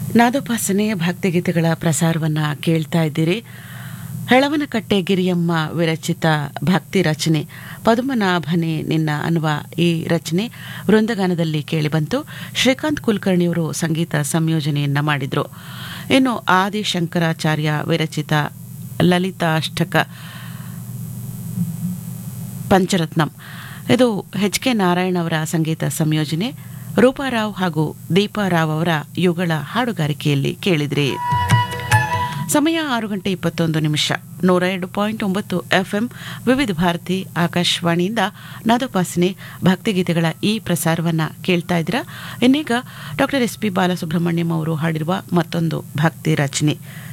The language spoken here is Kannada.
ನಾದೋಪಾಸನೆ ಭಕ್ತಿಗೀತೆಗಳ ಪ್ರಸಾರವನ್ನು ಕೇಳ್ತಾ ಇದ್ದೀರಿ ಹೆಳವನಕಟ್ಟೆ ಗಿರಿಯಮ್ಮ ವಿರಚಿತ ಭಕ್ತಿ ರಚನೆ ಪದ್ಮನಾಭನೆ ನಿನ್ನ ಅನ್ನುವ ಈ ರಚನೆ ವೃಂದಗಾನದಲ್ಲಿ ಕೇಳಿಬಂತು ಶ್ರೀಕಾಂತ್ ಕುಲಕರ್ಣಿಯವರು ಸಂಗೀತ ಸಂಯೋಜನೆಯನ್ನ ಮಾಡಿದ್ರು ಇನ್ನು ಆದಿ ಶಂಕರಾಚಾರ್ಯ ವಿರಚಿತ ಲಲಿತಾಷ್ಟಕ ಪಂಚರತ್ನಂ ಇದು ಎಚ್ ಕೆ ನಾರಾಯಣ್ ಅವರ ಸಂಗೀತ ಸಂಯೋಜನೆ ರೂಪಾರಾವ್ ಹಾಗೂ ದೀಪಾರಾವ್ ಅವರ ಯುಗಳ ಹಾಡುಗಾರಿಕೆಯಲ್ಲಿ ಕೇಳಿದ್ರಿ ಸಮಯ ಆರು ಗಂಟೆ ಇಪ್ಪತ್ತೊಂದು ನಿಮಿಷ ನೂರ ಎರಡು ಪಾಯಿಂಟ್ ಒಂಬತ್ತು ಎಫ್ಎಂ ವಿವಿಧ ಭಾರತಿ ಆಕಾಶವಾಣಿಯಿಂದ ನಾದೋಪಾಸನೆ ಭಕ್ತಿಗೀತೆಗಳ ಈ ಪ್ರಸಾರವನ್ನ ಕೇಳ್ತಾ ಇದ್ದೀರಾ ಇನ್ನೀಗ ಡಾಕ್ಟರ್ ಎಸ್ ಪಿ ಬಾಲಸುಬ್ರಹ್ಮಣ್ಯಂ ಅವರು ಹಾಡಿರುವ ಮತ್ತೊಂದು ಭಕ್ತಿ ರಚನೆ